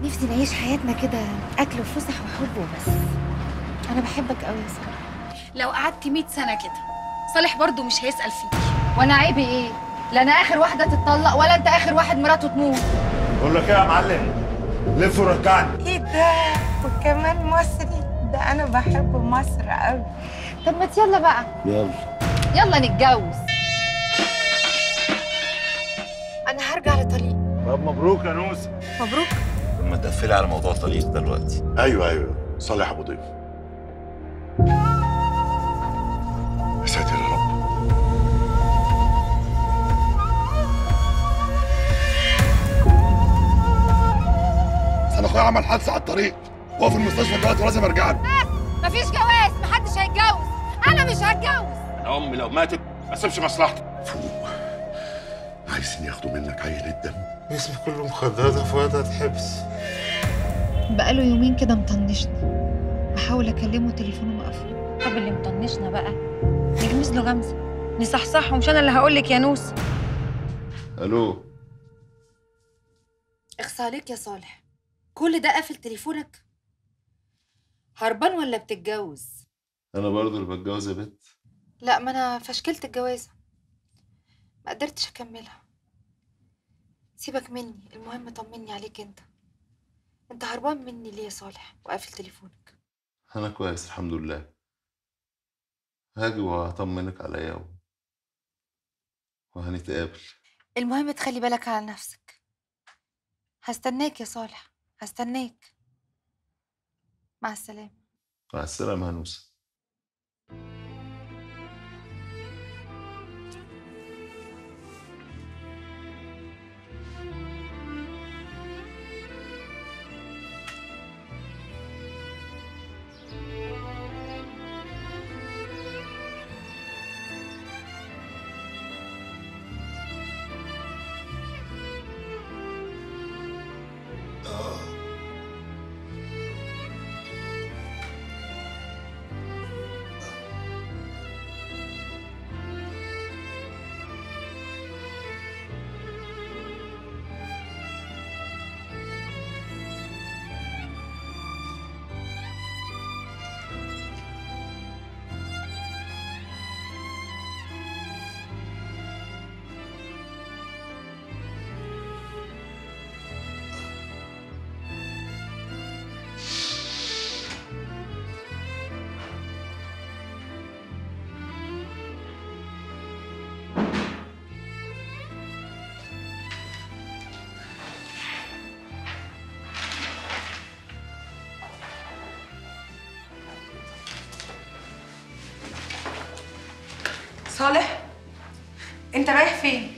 نفسي نعيش حياتنا كده اكل وفسح وحب وبس انا بحبك قوي يا صالح لو قعدتي 100 سنه كده صالح برضو مش هيسال فيكي وانا عيبي ايه لا انا اخر واحده تتطلق ولا انت اخر واحد مراته تموت بقول لك ايه يا معلم لف ورجعني ايه ده وكمان مصري ده انا بحب مصر قوي طب ما يلا بقى يلا يلا نتجوز انا هرجع لطريق طب مبروك يا نوسه مبروك ما تقفلي على موضوع الطريق دلوقتي ايوه ايوه صالح ابو ضيف يا ساتر يا رب انا اخويا عمل حادثه على الطريق وهو في المستشفى دلوقتي ولازم ارجع له مفيش جواز محدش هيتجوز انا مش هتجوز انا امي لو ماتت ما اسيبش مصلحتي فوق عايزين ياخدوا منك عينة دم جسمي كله مخدرات فؤاد هتحبس بقاله يومين كده مطنشني بحاول اكلمه تليفونه مقفول طب اللي مطنشنا بقى نجمز له غمزه نصحصحه مش انا اللي هقول لك يا نوس الو اخصى عليك يا صالح كل ده قافل تليفونك هربان ولا بتتجوز انا برضو اللي بتجوز يا بت لا ما انا فشكلت الجوازه ما قدرتش اكملها سيبك مني المهم طمني عليك انت انت هربان مني ليه يا صالح وقافل تليفونك انا كويس الحمد لله هاجي وهطمنك عليا و... وهنتقابل المهم تخلي بالك على نفسك هستناك يا صالح هستناك مع السلامه مع السلامه هنوسه صالح انت رايح فين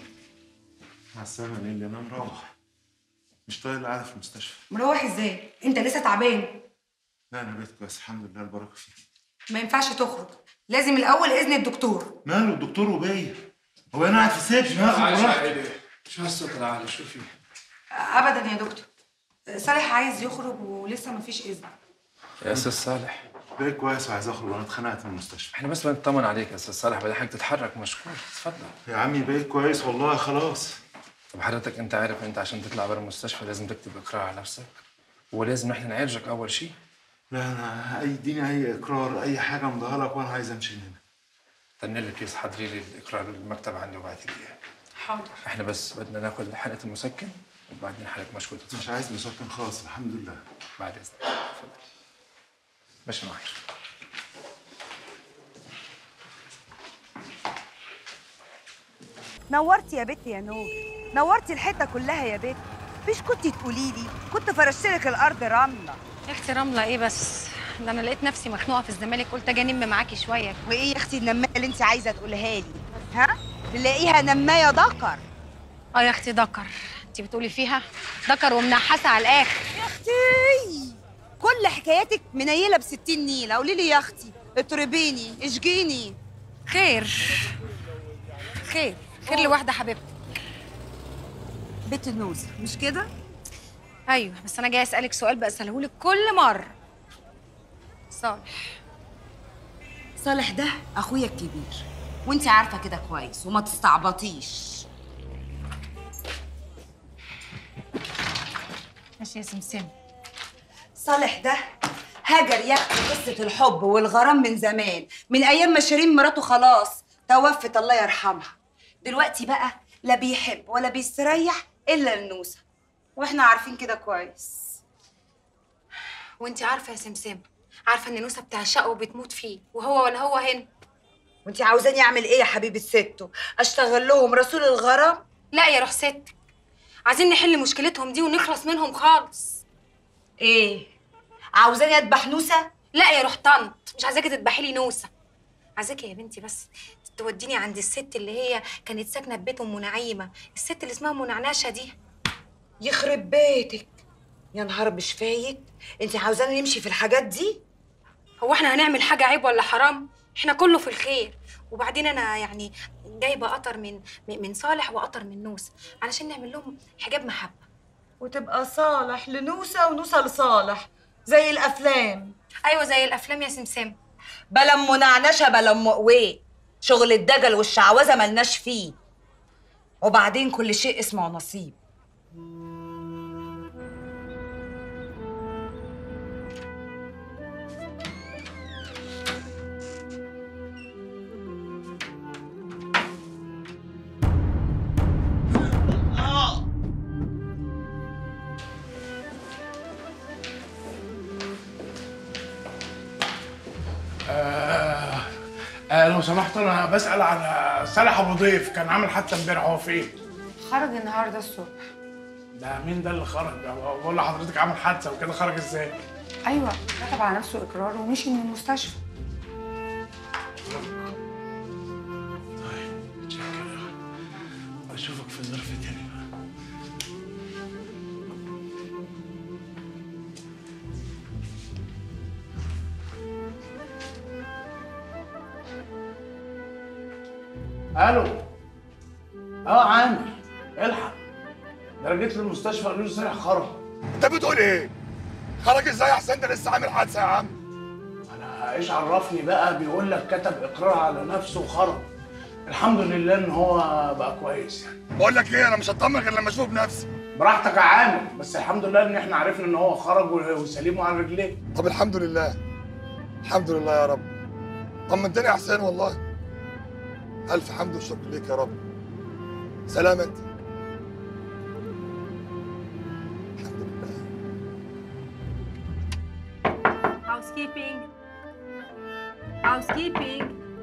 مع السلامه نيلي انا مروح مش طايق القعده في المستشفى مروح ازاي انت لسه تعبان لا انا بقيت كويس الحمد لله البركه فيك ما ينفعش تخرج لازم الاول اذن الدكتور ماله الدكتور وبيا هو انا قاعد في السجن هاخد براحتي شو هالصوت العالي شو في؟ ابدا يا دكتور صالح عايز يخرج ولسه ما فيش اذن يا استاذ صالح بقيت كويس وعايز اخرج وانا اتخنقت من المستشفى احنا بس بنطمن عليك يا استاذ صالح بدي حضرتك تتحرك مشكور تفضل يا عمي بقيت كويس والله خلاص طب حضرتك انت عارف انت عشان تطلع برا المستشفى لازم تكتب اقرار على نفسك ولازم احنا نعالجك اول شيء لا انا اي اديني اي اقرار اي حاجه امضيها لك وانا عايز امشي من هنا استنى لي بليز حضري لي الاقرار بالمكتب عندي وبعتي لي اياه حاضر احنا بس بدنا ناخذ حلقه المسكن وبعدين حضرتك مشكور مش تتفضل عايز مسكن خالص الحمد لله بعد اذنك تفضل ماشي معي نورتي يا بت يا نور نورتي الحته كلها يا بت مش كنتي تقولي لي كنت فرشتلك الارض رمله يا اختي رمله ايه بس ده انا لقيت نفسي مخنوقه في الزمالك قلت اجي انم معاكي شويه وايه يا اختي النمايه اللي انت عايزه تقولها لي ها تلاقيها نمايه دكر اه يا اختي دكر انت بتقولي فيها دكر ومنحسه على الاخر يا اختي كل حكاياتك منيله بستين نيله قولي لي يا اختي اطربيني اشجيني خير خير خير لواحده حبيبتي بت النوز مش كده ايوه بس انا جايه اسالك سؤال بساله لك كل مره صالح صالح ده اخويا الكبير وانت عارفه كده كويس وما تستعبطيش ماشي يا سمسم صالح ده هاجر يحكي قصة الحب والغرام من زمان من أيام ما شيرين مراته خلاص توفت الله يرحمها دلوقتي بقى لا بيحب ولا بيستريح إلا النوسة وإحنا عارفين كده كويس وانت عارفه يا سمسم عارفه ان نوسه بتعشقه وبتموت فيه وهو ولا هو هنا وانت عاوزاني أعمل إيه يا حبيبة ستو أشتغل لهم رسول الغرام لا يا روح ستك عايزين نحل مشكلتهم دي ونخلص منهم خالص إيه عاوزاني أذبح نوسة لا يا روح طنط مش عايزاكي تذبحي لي نوسه عايزاكي يا بنتي بس توديني عند الست اللي هي كانت ساكنه في بيت ام نعيمه الست اللي اسمها منعنشه دي يخرب بيتك يا نهار مش فايت انت عاوزاني نمشي في الحاجات دي هو احنا هنعمل حاجه عيب ولا حرام احنا كله في الخير وبعدين انا يعني جايبه قطر من من صالح وقطر من نوسه علشان نعمل لهم حجاب محبه وتبقى صالح لنوسة ونوسة لصالح زي الأفلام ايوه زي الافلام يا سمسم بلا ام نعنشه بلا ام قويه شغل الدجل والشعوذه ملناش فيه وبعدين كل شيء اسمه نصيب آه آه لو سمحت انا بسال على صالح ابو ضيف كان عامل حادثه امبارح هو فين؟ خرج النهارده الصبح ده مين ده اللي خرج؟ هو بقول لحضرتك عامل حادثه وكده خرج ازاي؟ ايوه كتب على نفسه اقرار ومشي من المستشفى طيب شكرا اشوفك في ظرف تاني بقى الو اه عامر الحق ده انا جيت للمستشفى قالوا لي صالح خرج انت بتقول ايه؟ خرج ازاي يا حسين ده لسه عامل حادثه يا عم انا ايش عرفني بقى بيقول لك كتب اقرار على نفسه وخرج الحمد لله ان هو بقى كويس يعني بقول لك ايه انا مش هطمن غير لما اشوف بنفسي براحتك يا عامر بس الحمد لله ان احنا عرفنا ان هو خرج وسليم وعلى رجليه طب الحمد لله الحمد لله يا رب طمنتني يا حسين والله الف حمد وشكر ليك يا رب سلام انت الحمد لله housekeeping housekeeping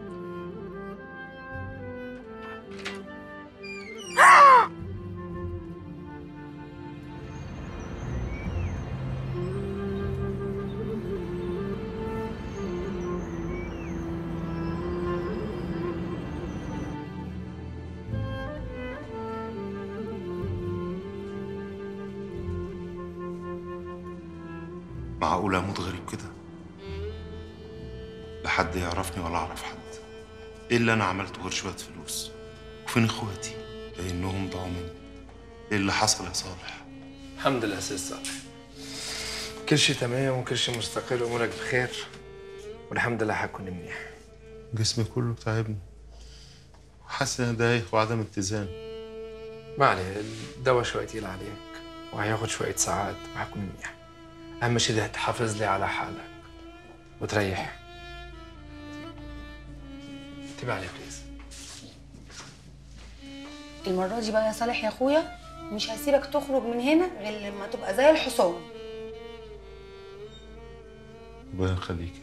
معقول اموت غريب كده لا حد يعرفني ولا اعرف حد ايه اللي انا عملته غير شويه فلوس وفين اخواتي لانهم ضاعوا مني ايه اللي حصل يا صالح الحمد لله يا سيد صالح كل شيء تمام وكل شيء مستقر وامورك بخير والحمد لله حكون منيح جسمي كله تعبني حاسس ان انا دايخ وعدم اتزان ما عليه الدواء شوي تقيل عليك وهياخد شوية ساعات وهكون منيح أهم شيء ده تحافظ لي على حالك وتريح انتبه عليه بليز المره دي بقى يا صالح يا اخويا مش هسيبك تخرج من هنا غير لما تبقى زي الحصان ربنا يخليك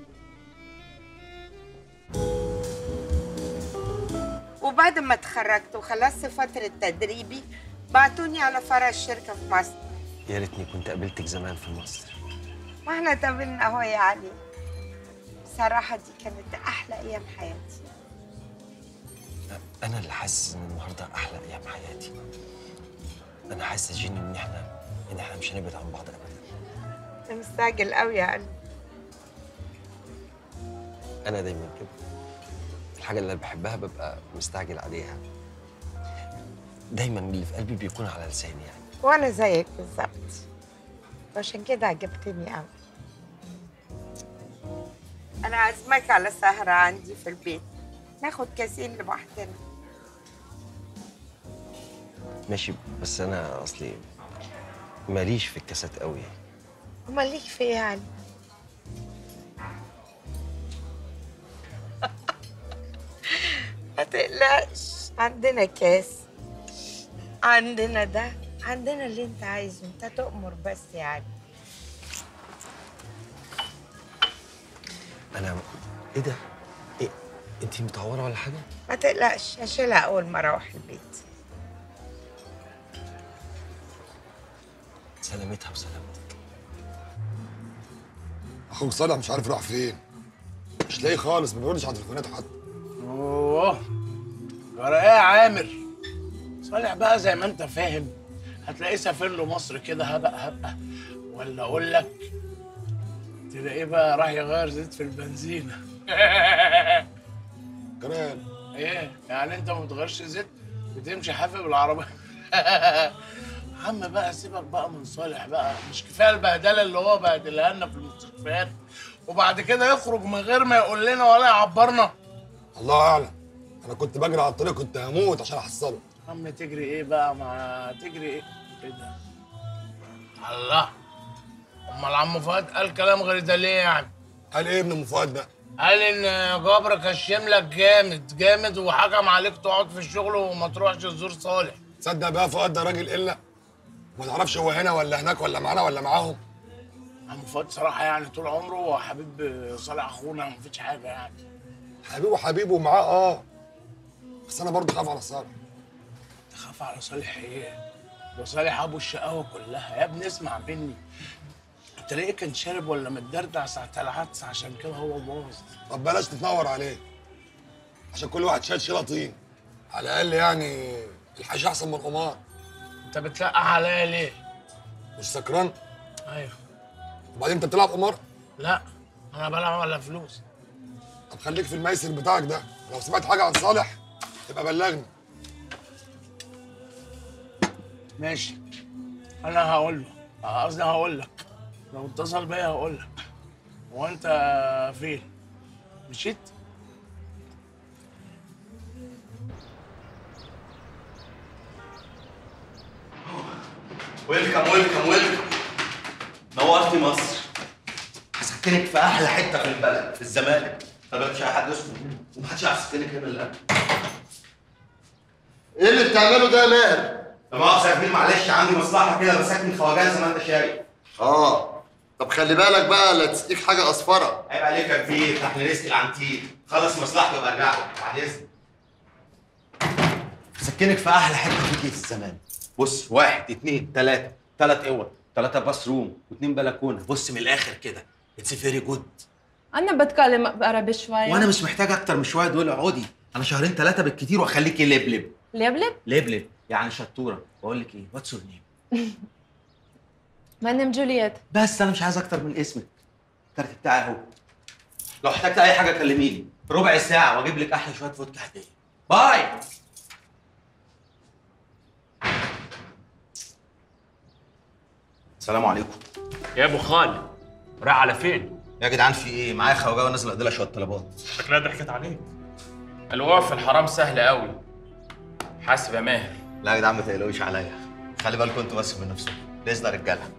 وبعد ما اتخرجت وخلصت فترة تدريبي بعتوني على فرع الشركة في مصر يا ريتني كنت قابلتك زمان في مصر واحنا اتقابلنا اهو يا علي بصراحة دي كانت أحلى أيام حياتي انا اللي حاسس ان النهارده احلى ايام حياتي انا حاسس يا جيني ان احنا ان احنا مش هنبعد عن بعض ابدا أنت مستعجل قوي يا علي انا دايما كده الحاجه اللي أنا بحبها ببقى مستعجل عليها دايما اللي في قلبي بيكون على لساني يعني وأنا زيك بالظبط وعشان كده عجبتني قوي أنا عازمك على سهرة عندي في البيت ناخد كاسين لوحدنا ماشي بس انا اصلي ماليش في الكاسات قوي امال ليك في ايه يعني ما تقلقش عندنا كاس عندنا ده عندنا اللي انت عايزه انت تؤمر بس يعني انا ايه ده ايه انت متعوره ولا حاجه ما تقلقش هشيلها اول ما اروح البيت سلامتها وسلامتك اخوك صالح مش عارف راح فين مش لاقيه خالص ما بيردش على تليفوناته حتى اوه جرى ايه يا عامر صالح بقى زي ما انت فاهم هتلاقيه سافر له مصر كده هبق هبقى ولا اقول لك تلاقيه بقى راح يغير زيت في البنزينه كمان ايه يعني انت ما بتغيرش زيت بتمشي حافي بالعربيه عم بقى سيبك بقى من صالح بقى مش كفايه البهدله اللي هو بهدلها لنا في المستشفيات وبعد كده يخرج من غير ما يقول لنا ولا يعبرنا الله اعلم انا كنت بجري على الطريق كنت هموت عشان احصله عم تجري ايه بقى ما تجري ايه ايه ده الله امال عم فؤاد قال كلام غير ده ليه يعني قال ايه ابن ام فؤاد ده قال ان جبر كشم لك جامد جامد وحكم عليك تقعد في الشغل وما تروحش تزور صالح تصدق بقى فؤاد ده راجل الا ما تعرفش هو هنا ولا هناك ولا معانا ولا معاهم عم فؤاد صراحه يعني طول عمره هو حبيب صالح اخونا مفيش حاجه يعني حبيبه حبيبه معاه اه بس انا برضه خاف على صالح تخاف على صالح ايه ده صالح ابو الشقاوه كلها يا ابني اسمع مني تلاقيه كان شارب ولا متدردع ساعة العدس عشان كده هو باظ طب بلاش تتنور عليه عشان كل واحد شايل شيله طين على الاقل يعني الحاجه احسن من القمار انت بتلقح عليا ليه؟ مش سكران ايوه وبعدين انت بتلعب قمار لا انا بلعب ولا فلوس طب خليك في الميسر بتاعك ده لو سمعت حاجه عن صالح يبقى بلغني ماشي انا هقول له قصدي هقول لك لو اتصل بيا هقول لك هو انت فين؟ مشيت؟ ويلكم ويلكم ويلكم نورتي مصر هسكنك في احلى حته في البلد في الزمالك طب مش حد اسمه ومحدش يعرف يسكنك هنا الا أنا. ايه اللي بتعمله ده يا ماهر؟ لا مؤاخذه يا كبير معلش عندي مصلحه كده بسكن خواجات زي ما انت شايف اه طب خلي بالك بقى لا تسقيك حاجه اصفره عيب عليك يا كبير احنا رزق العنتيل خلص مصلحتي وابقى ارجع لك بعد اذنك هسكنك في احلى حته فيكي في الزمان بص واحد اتنين تلاته تلات اوض تلاته باث روم واتنين بلكونه بص من الاخر كده اتس فيري جود أنا بتكلم عربي شوي وانا مش محتاج اكتر من شويه دول اقعدي انا شهرين ثلاثه بالكتير واخليكي لبلب لبلب؟ لبلب يعني شطوره بقول لك ايه واتس يور نيم My name جولييت بس انا مش عايز اكتر من اسمك الكارت بتاعي اهو لو احتجت اي حاجه كلميني ربع ساعه واجيب لك احلى شويه فودكا هديه باي السلام عليكم يا ابو خالد رايح على فين؟ يا جدعان في ايه معايا خواجه ونازل اقضي لها شويه طلبات شكلها ضحكت عليك الوقوع في الحرام سهل قوي حاسب يا ماهر لا يا جدعان ما تقلقوش عليا خلي بالكم انتوا بس من نفسكم باذن الله رجاله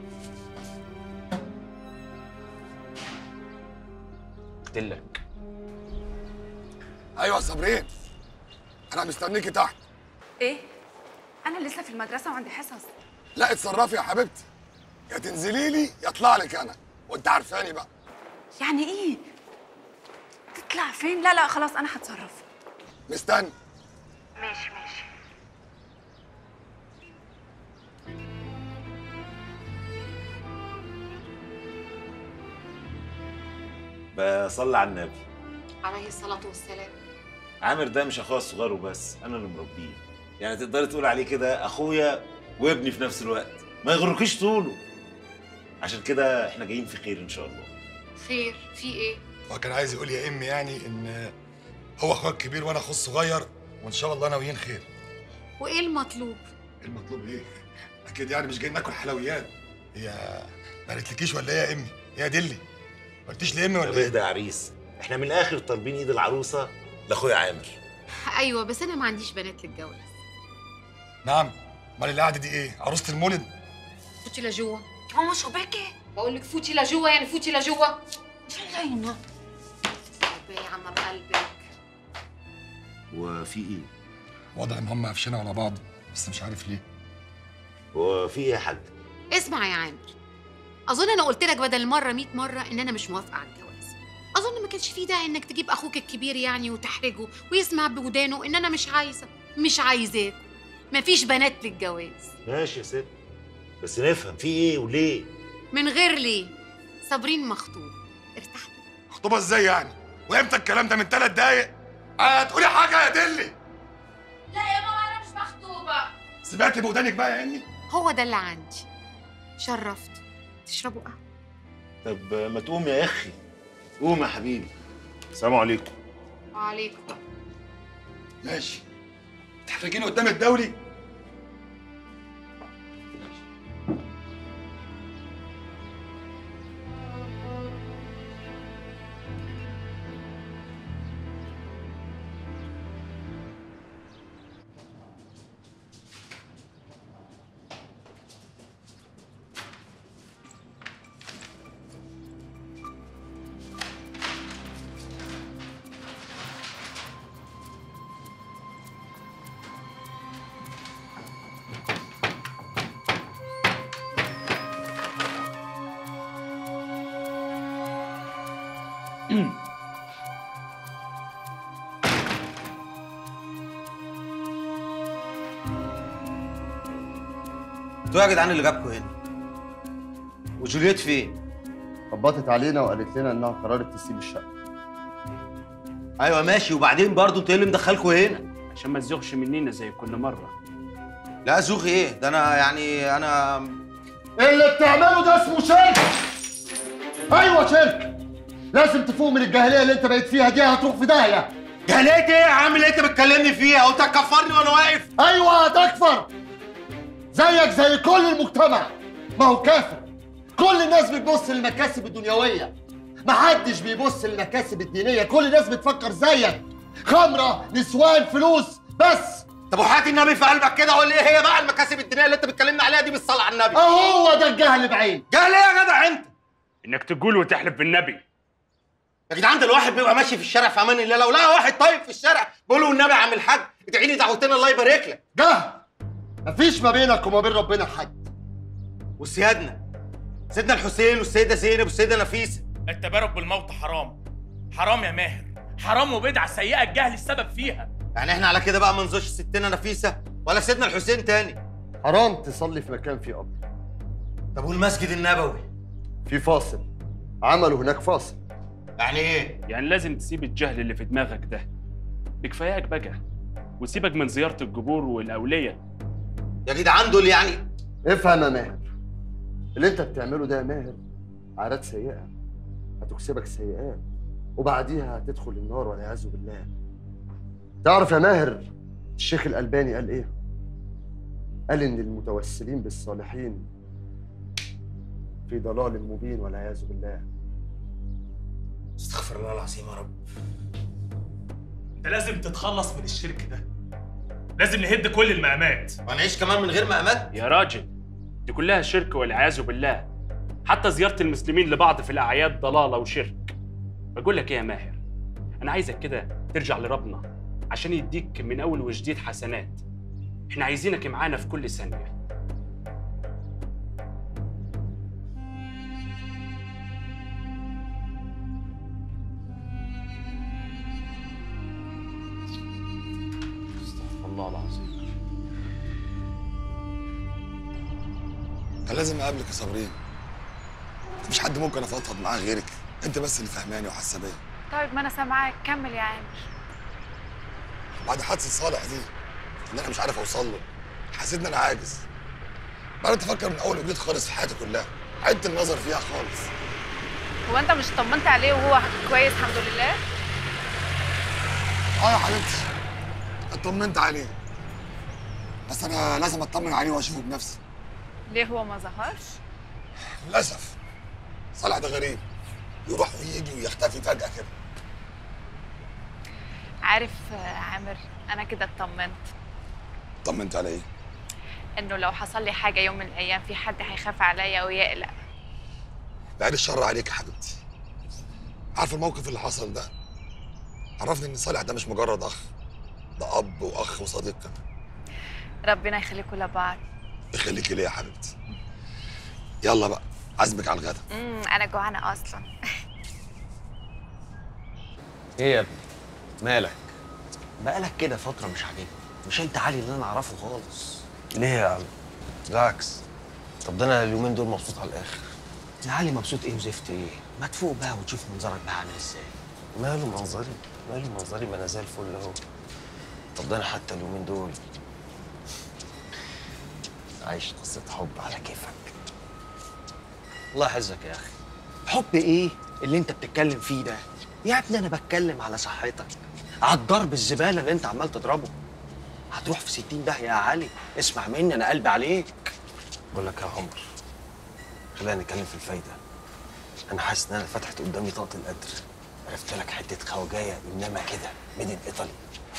قلت لك ايوه يا صابرين انا مستنيكي تحت ايه انا لسه في المدرسه وعندي حصص لا اتصرفي يا حبيبتي يا تنزلي لي يا اطلع لك انا وانت عارفاني بقى يعني ايه تطلع فين لا لا خلاص انا هتصرف مستني ماشي ماشي بصلي على النبي عليه الصلاة والسلام عامر ده مش اخويا الصغير وبس انا اللي مربيه يعني تقدري تقول عليه كده اخويا وابني في نفس الوقت ما يغركيش طوله عشان كده احنا جايين في خير ان شاء الله خير في ايه؟ هو كان عايز يقول يا امي يعني ان هو اخوك كبير وانا اخوه الصغير وان شاء الله ناويين خير وايه المطلوب؟ المطلوب ايه؟ اكيد يعني مش جايين ناكل حلويات هي ما قالتلكيش ولا ايه يا امي؟ يا دلي ما قلتيش لامي ولا طب ايه؟ اهدى يا عريس احنا من الاخر طالبين ايد العروسه لاخويا عامر ايوه بس انا ما عنديش بنات للجواز نعم امال اللي قاعده دي ايه؟ عروسه المولد؟ فوتي لجوا ماما شو بكي بقول لك فوتي لجوا يعني فوتي لجوا لينا يا عم بقلبك وفي ايه؟ واضح ان هم قافشين على بعض بس مش عارف ليه هو في ايه يا حاج؟ اسمع يا عامر اظن انا قلت لك بدل مره 100 مره ان انا مش موافقه على الجواز اظن ما كانش فيه داعي انك تجيب اخوك الكبير يعني وتحرجه ويسمع بودانه ان انا مش عايزه مش عايزاك مفيش بنات للجواز ماشي يا ست بس نفهم في ايه وليه؟ من غير ليه صابرين مخطوب خطوبه ازاي يعني وامتى الكلام ده من ثلاث دقايق هتقولي حاجه يا دلي لا يا ماما انا مش مخطوبه سمعتي بودانك بقى يا امي هو ده اللي عندي شرفت تشربوا قهوه طب ما تقوم يا اخي قوم يا حبيبي السلام عليكم وعليكم ماشي تحرجيني قدام الدولي انتوا يا جدعان اللي جابكم هنا وجولييت فين؟ خبطت علينا وقالت لنا انها قررت تسيب الشقه ايوه ماشي وبعدين برضه انتوا ايه اللي مدخلكم هنا؟ عشان ما تزوغش مننا زي كل مره لا زوغ ايه؟ ده انا يعني انا اللي بتعمله ده اسمه شرك ايوه شرك لازم تفوق من الجاهليه اللي انت بقيت فيها دي هتروح في داهيه جاهليه ايه يا عم اللي انت بتكلمني فيها؟ قلت هتكفرني وانا واقف؟ ايوه هتكفر زيك زي كل المجتمع ما هو كافر كل الناس بتبص للمكاسب الدنيويه محدش بيبص للمكاسب الدينيه كل الناس بتفكر زيك خمره نسوان فلوس بس طب وحياة النبي في قلبك كده قول لي ايه هي بقى المكاسب الدينيه اللي انت بتكلمنا عليها دي بالصلاه على النبي اهو ده الجهل بعين جهل ايه يا جدع انت؟ انك تقول وتحلف بالنبي يا جدعان ده الواحد بيبقى ماشي في الشارع في امان الله لو لقى واحد طيب في الشارع بيقول له والنبي يا عم الحاج ادعي لي دعوتين الله يبارك لك جهل مفيش ما بينك وما بين ربنا حد وسيادنا سيدنا الحسين والسيده زينب والسيده نفيسه التبارك بالموت حرام حرام يا ماهر حرام وبدعة سيئة الجهل السبب فيها يعني احنا على كده بقى ما نزورش ستنا نفيسه ولا سيدنا الحسين تاني حرام تصلي في مكان فيه قبر طب والمسجد النبوي في فاصل عملوا هناك فاصل يعني ايه يعني لازم تسيب الجهل اللي في دماغك ده بكفاياك بقى وسيبك من زياره القبور والاوليه يا جدعان دول يعني افهم يا ماهر اللي انت بتعمله ده يا ماهر عادات سيئه هتكسبك سيئات وبعديها هتدخل النار والعياذ بالله تعرف يا ماهر الشيخ الألباني قال ايه قال ان المتوسلين بالصالحين في ضلال مبين والعياذ بالله استغفر الله العظيم يا رب انت لازم تتخلص من الشرك ده لازم نهد كل المقامات وهنعيش كمان من غير مقامات يا راجل دي كلها شرك والعياذ بالله حتى زياره المسلمين لبعض في الاعياد ضلاله وشرك بقول لك ايه يا ماهر انا عايزك كده ترجع لربنا عشان يديك من اول وجديد حسنات احنا عايزينك معانا في كل ثانيه استغفر الله العظيم كان لازم اقابلك يا صابرين مفيش حد ممكن افضفض معاه غيرك انت بس اللي فهماني وحاسه بيا طيب ما انا سامعاك كمل يا عامر بعد حادثه صالح دي اللي انا مش عارف اوصل له حسيت ان انا عاجز بدات افكر من اول وجديد خالص في حياتي كلها عدت النظر فيها خالص هو انت مش طمنت عليه وهو كويس الحمد لله اه يا حبيبتي اطمنت عليه بس انا لازم اطمن عليه واشوفه بنفسي ليه هو ما ظهرش للاسف صالح ده غريب يروح ويجي ويختفي فجاه كده عارف آه، عامر انا كده اطمنت طمنت على ايه انه لو حصل لي حاجه يوم من الايام في حد هيخاف عليا ويقلق بعد الشر عليك يا حبيبتي عارف الموقف اللي حصل ده عرفني ان صالح ده مش مجرد اخ ده اب واخ وصديق كمان ربنا يخليكم لبعض يخليكي ليه يا حبيبتي يلا بقى عزمك على الغدا امم انا جوعانه اصلا ايه يا ابني مالك بقالك كده فتره مش عاجبني مش انت علي اللي انا اعرفه خالص ليه يا عم بالعكس طب ده انا اليومين دول مبسوط على الاخر يا علي مبسوط ايه وزفت ايه ما تفوق بقى وتشوف منظرك بقى عامل ازاي ماله منظري ماله منظري ما انا زي الفل اهو طب ده انا حتى اليومين دول عايش قصه حب على كيفك الله يحفظك يا اخي حب ايه اللي انت بتتكلم فيه ده يا ابني انا بتكلم على صحتك على الضرب الزباله اللي انت عمال تضربه هتروح في 60 داهيه يا علي اسمع مني انا قلبي عليك بقول لك يا عمر خلينا نتكلم في الفايده انا حاسس ان انا فتحت قدامي طاقه القدر عرفت لك حته خواجايه انما كده ميدن ايطالي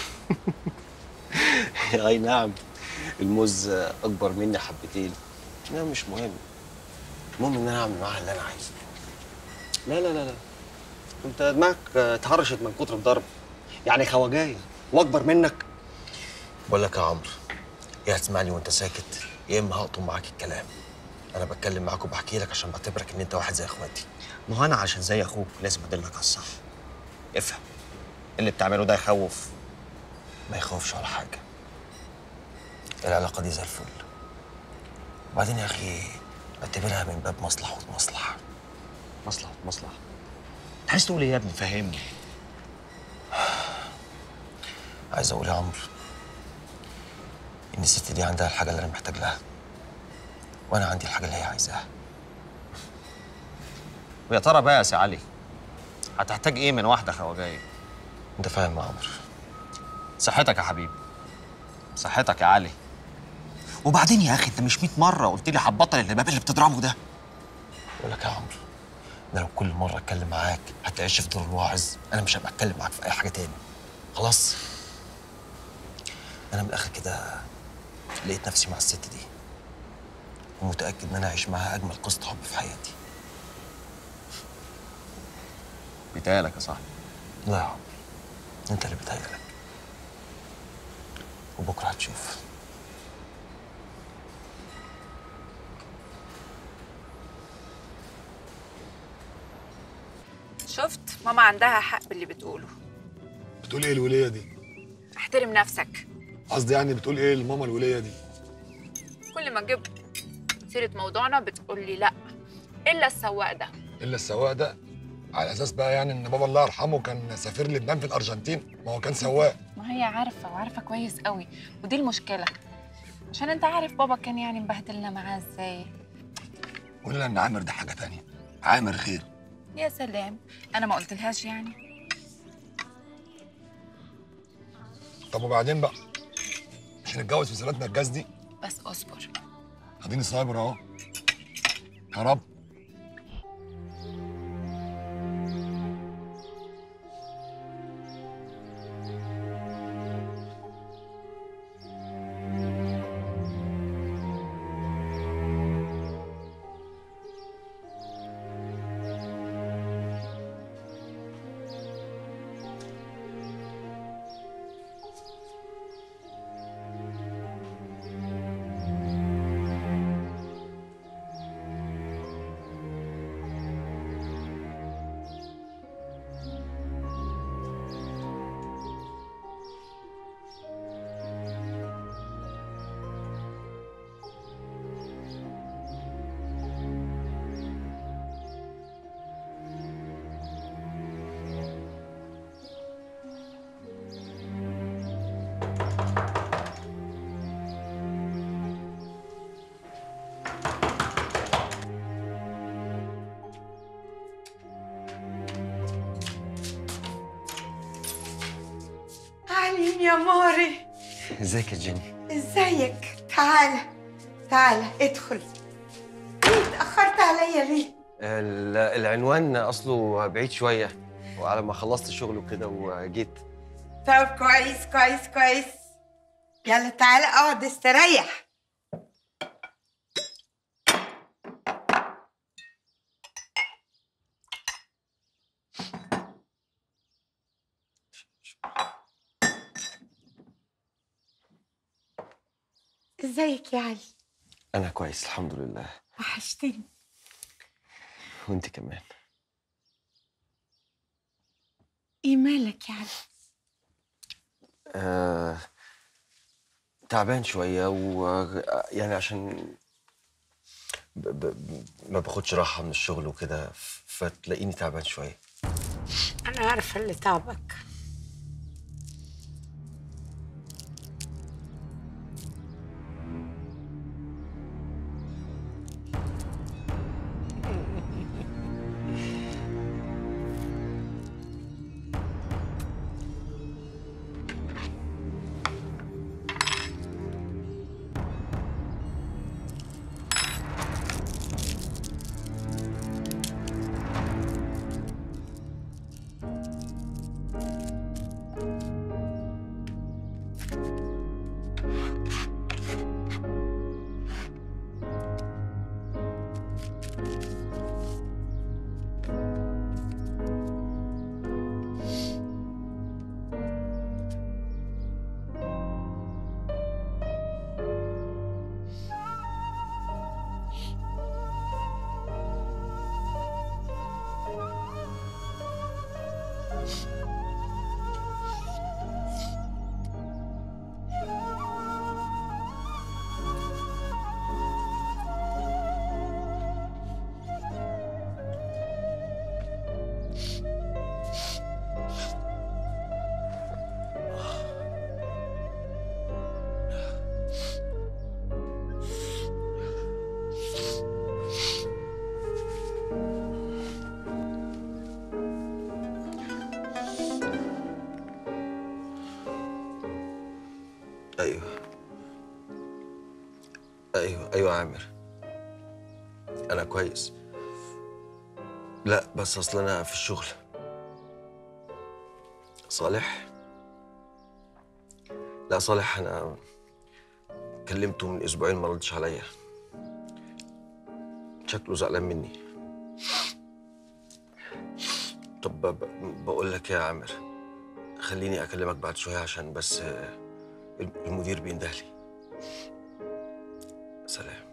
اي نعم الموز اكبر مني حبتين لا مش مهم المهم ان انا اعمل معاها اللي انا عايزه لا لا لا لا انت دماغك اتهرشت من كتر الضرب يعني خواجايه واكبر منك بقول لك يا عمرو يا هتسمعني وانت ساكت يا اما هقطم معاك الكلام انا بتكلم معاك وبحكي لك عشان بعتبرك ان انت واحد زي اخواتي ما هو انا عشان زي اخوك لازم ادلك على الصح افهم اللي بتعمله ده يخوف ما يخوفش ولا حاجه العلاقه دي زي الفل وبعدين يا اخي اعتبرها من باب مصلحه ومصلحه مصلحه ومصلحه عايز تقول ايه يا ابني فهمني عايز اقول يا عمرو ان الست دي عندها الحاجه اللي انا محتاج لها وانا عندي الحاجه اللي هي عايزاها ويا ترى بقى يا سي علي هتحتاج ايه من واحده خواجايه انت فاهم يا عمرو صحتك يا حبيبي صحتك يا علي وبعدين يا اخي انت مش 100 مره قلت لي هتبطل الهباب اللي بتضربه ده بقول لك يا عمرو انا لو كل مره اتكلم معاك هتعيش في دور الواعظ انا مش هبقى اتكلم معاك في اي حاجه تاني خلاص انا من الاخر كده لقيت نفسي مع الست دي ومتاكد ان انا اعيش معاها اجمل قصه حب في حياتي بيتهيألك يا صاحبي لا يا عمرو انت اللي بيتهيألك وبكره هتشوف شفت ماما عندها حق باللي بتقوله بتقول ايه الوليه دي احترم نفسك قصدي يعني بتقول ايه لماما الوليه دي كل ما اجيب سيره موضوعنا بتقول لي لا الا السواق ده الا السواق ده على اساس بقى يعني ان بابا الله يرحمه كان سفير لبنان في الارجنتين ما هو كان سواق ما هي عارفه وعارفه كويس قوي ودي المشكله عشان انت عارف بابا كان يعني مبهدلنا معاه ازاي قول لها ان عامر ده حاجه تانية عامر خير يا سلام انا ما قلتلهاش يعني طب وبعدين بقى مش هنتجوز في سنتنا الجاز دي بس اصبر اديني صابر اهو يا رب عليم يا ماري ازيك يا جيني ازيك تعالى تعالى ادخل ليه اتأخرت عليا ليه؟ ال- العنوان اصله بعيد شويه وعلى ما خلصت شغل وكده وجيت طب كويس كويس كويس يلا تعالى اقعد استريح ازيك يا علي انا كويس الحمد لله وحشتني وانت كمان ايه مالك يا علي آه... تعبان شويه و يعني عشان ب... ب... ما باخدش راحه من الشغل وكده ف- فتلاقيني تعبان شويه انا عارفه اللي تعبك ايوه ايوه ايوه يا عامر انا كويس لا بس اصل انا في الشغل صالح لا صالح انا كلمته من اسبوعين ما ردش عليا شكله زعلان مني طب ب- بقول لك يا عامر خليني اكلمك بعد شويه عشان بس آه، المدير بيندهلي سلام